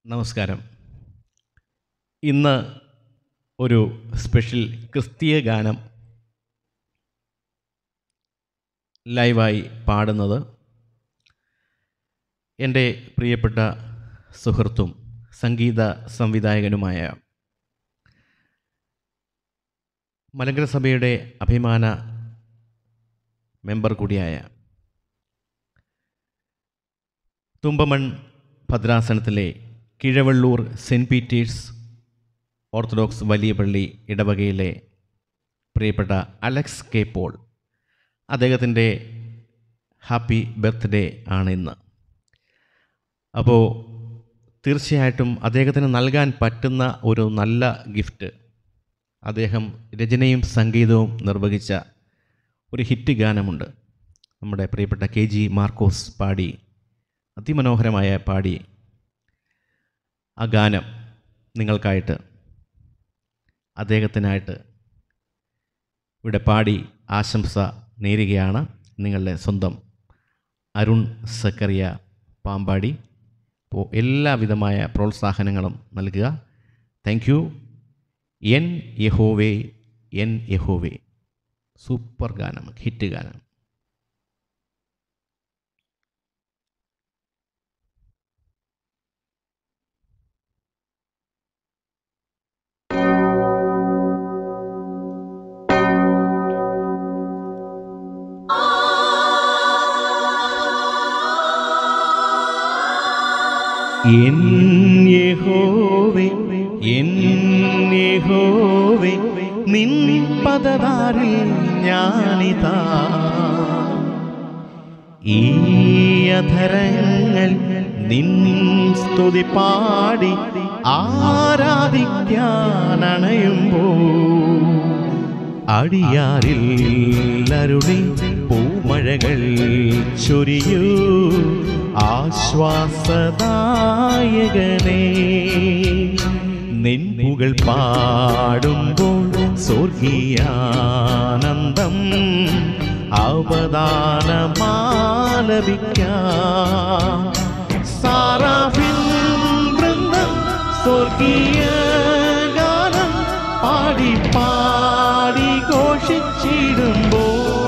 നമസ്കാരം ഇന്ന് ഒരു സ്പെഷ്യൽ ക്രിസ്തീയ ഗാനം ലൈവായി പാടുന്നത് എൻ്റെ പ്രിയപ്പെട്ട സുഹൃത്തും സംഗീത സംവിധായകനുമായ മലങ്കര സഭയുടെ അഭിമാന മെമ്പർ കൂടിയായ തുമ്പമൺ ഭദ്രാസനത്തിലെ കിഴവള്ളൂർ സെൻറ്റ് പീറ്റേഴ്സ് ഓർത്തഡോക്സ് വലിയ പള്ളി ഇടവകയിലെ പ്രിയപ്പെട്ട അലക്സ് കെ പോൾ അദ്ദേഹത്തിൻ്റെ ഹാപ്പി ബർത്ത്ഡേ ആണ് ഇന്ന് അപ്പോൾ തീർച്ചയായിട്ടും അദ്ദേഹത്തിന് നൽകാൻ പറ്റുന്ന ഒരു നല്ല ഗിഫ്റ്റ് അദ്ദേഹം രചനയും സംഗീതവും നിർവഹിച്ച ഒരു ഹിറ്റ് ഗാനമുണ്ട് നമ്മുടെ പ്രിയപ്പെട്ട കെ ജി മാർക്കോസ് പാടി അതിമനോഹരമായ പാടി ആ ഗാനം നിങ്ങൾക്കായിട്ട് അദ്ദേഹത്തിനായിട്ട് ഇവിടെ പാടി ആശംസ നേരുകയാണ് നിങ്ങളുടെ സ്വന്തം അരുൺ സക്കറിയ പാമ്പാടി അപ്പോൾ എല്ലാവിധമായ പ്രോത്സാഹനങ്ങളും നൽകുക താങ്ക് യു എൻ യഹോവേ എൻ യഹോവേ സൂപ്പർ ഗാനം ഹിറ്റ് ഗാനം എൻ യഹോവേ എൻ യഹോവേ നിൻ പദതാരിൽ ഞാനിതാ ഈ അധരങ്ങൾ നിൻ സ്തുതി പാടി ആരാധിക്കാനണയുമ്പോ അടിയാരിൽ അരുളി പൂമഴകൾ ചൊരിയൂ ആശ്വാസദായകനേ നിൻപുകൾ പാടുമ്പോൾ സ്വർഗീയാനന്ദം അവദാനമാലപിക്കാം സാറാഫിൻ വൃന്ദം സ്വർഗീയ ഗാനം പാടി പാടി ഘോഷിച്ചിടുമ്പോ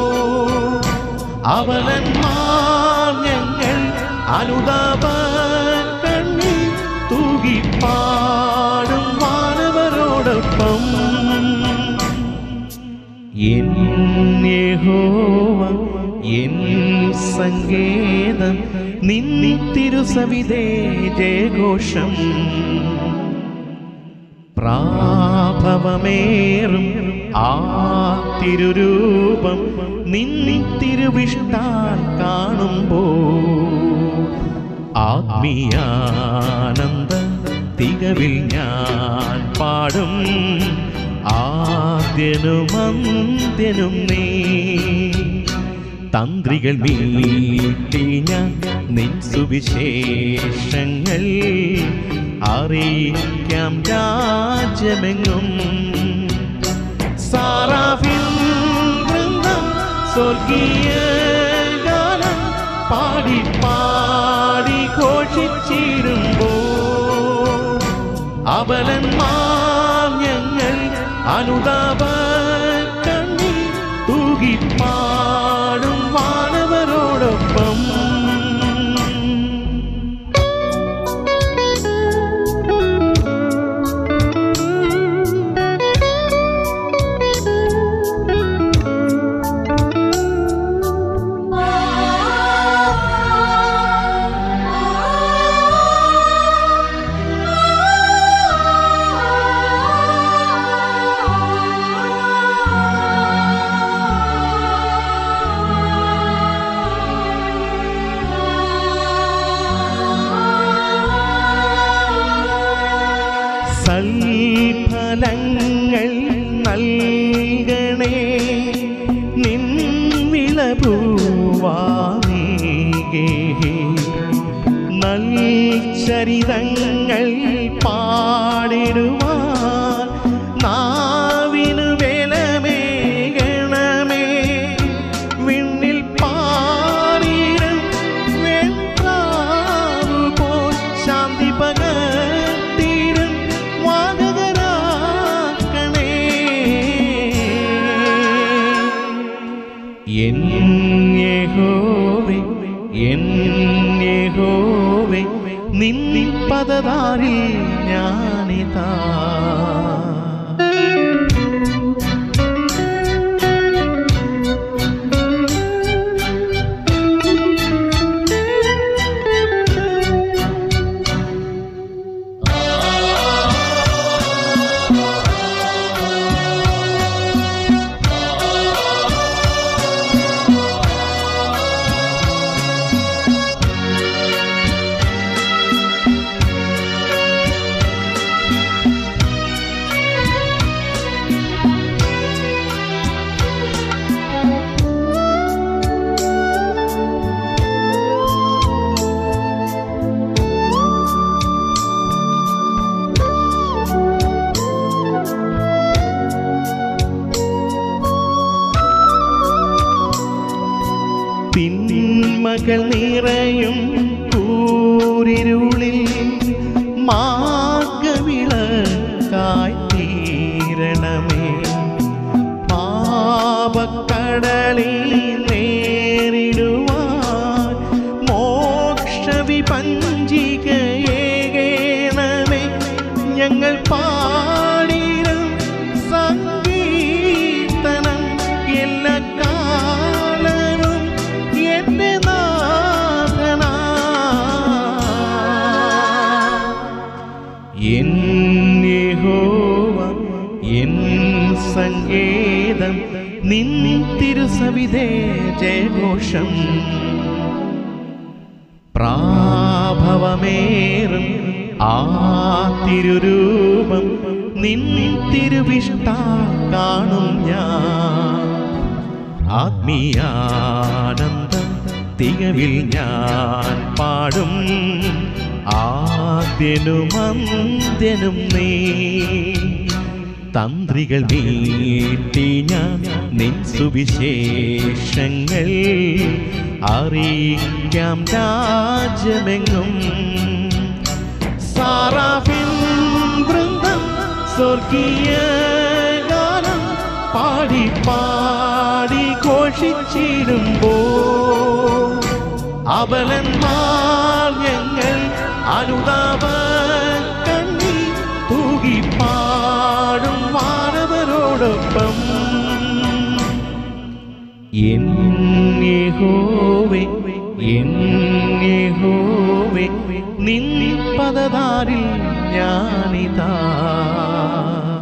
അവനന്മാർ ഞങ്ങൾ അനുതാപ കണ്ണി തൂകി പാടും മാനവരോടൊപ്പം എൻ യഹോവ എൻ സങ്കേതം നിന്നി തിരുസവിതേ ജയഘോഷം പ്രാഭവമേറും ആ തിരുരൂപം നിന്നി തിരുവിഷ്ടാൽ കാണുമ്പോ ആത്മീയാനന്ദ തികവിൽ ഞാൻ പാടും ആദ്യനും അന്ത്യനും നീ തന്ത്രികൾ മീട്ടി ഞാൻ നിൻ സുവിശേഷങ്ങൾ അറിയിക്കാം രാജ്യമെങ്ങും സാറാഫിൽ വൃന്ദം സ്വർഗീയ ഗാനം പാടി പാടി ഘോഷിച്ചിടുമ്പോ അവലന്മാർ ഞങ്ങൾ അനുതാപ കണ്ണി തൂകി പാടും മാനവരോടൊപ്പം സൽഫലങ്ങൾ നൽകണേ നിൻ വിളഭൂവാമേകേ നൽചരിതങ്ങൾ പാടിടുവാൻ നാവിനു വേലമേകണമേ വിണ്ണിൽ പാടിടും വെൺപ്രാവ് പോൽ ശാന്തി പകർ നിന്നിപ്പതാരിൽ ഞാനിതാ തിന്മകൾ നിറയും കൂരിരുളിൽ മാർഗവിളക്കായി തീരണമേ പാപക്കടലിൽ നേരിടുവാൻ മോക്ഷവിപഞ്ചികയേകേണമേ ഞങ്ങൾ പാടിരും സംഗീതനം എല്ലാ കാലവും എന്റെ നാഥനാ എൻ യഹോവ എൻ സങ്കേതം നിൻ തിരുസവിധേ ജയഘോഷം പ്രാഭവമേറും ആ തിരുരൂപം നിൻ തിരുവിഷ്ട കാണും ഞാൻ ആത്മീയാനന്ദം തികവിൽ ഞാൻ പാടും ആദ്യനും അന്ത്യനും നീ തന്ത്രികൾ വീട്ടി ഞാൻ നിൻ സുവിശേഷങ്ങൾ അറിയിക്കാം രാജ്യമെങ്ങും സാറാഫിൻ വൃന്ദം സ്വർഗീയ ഗാനം പാടി പാടി ഘോഷിച്ചിടുമ്പോ അബലന്മാർ ഞങ്ങൾ അനുതാപ കണ്ണി തൂകി പാടും മാനവരോടൊപ്പം എൻ യഹോവേ എൻ യഹോവേ നിൻ പദതാരിൽ ഞാനിതാ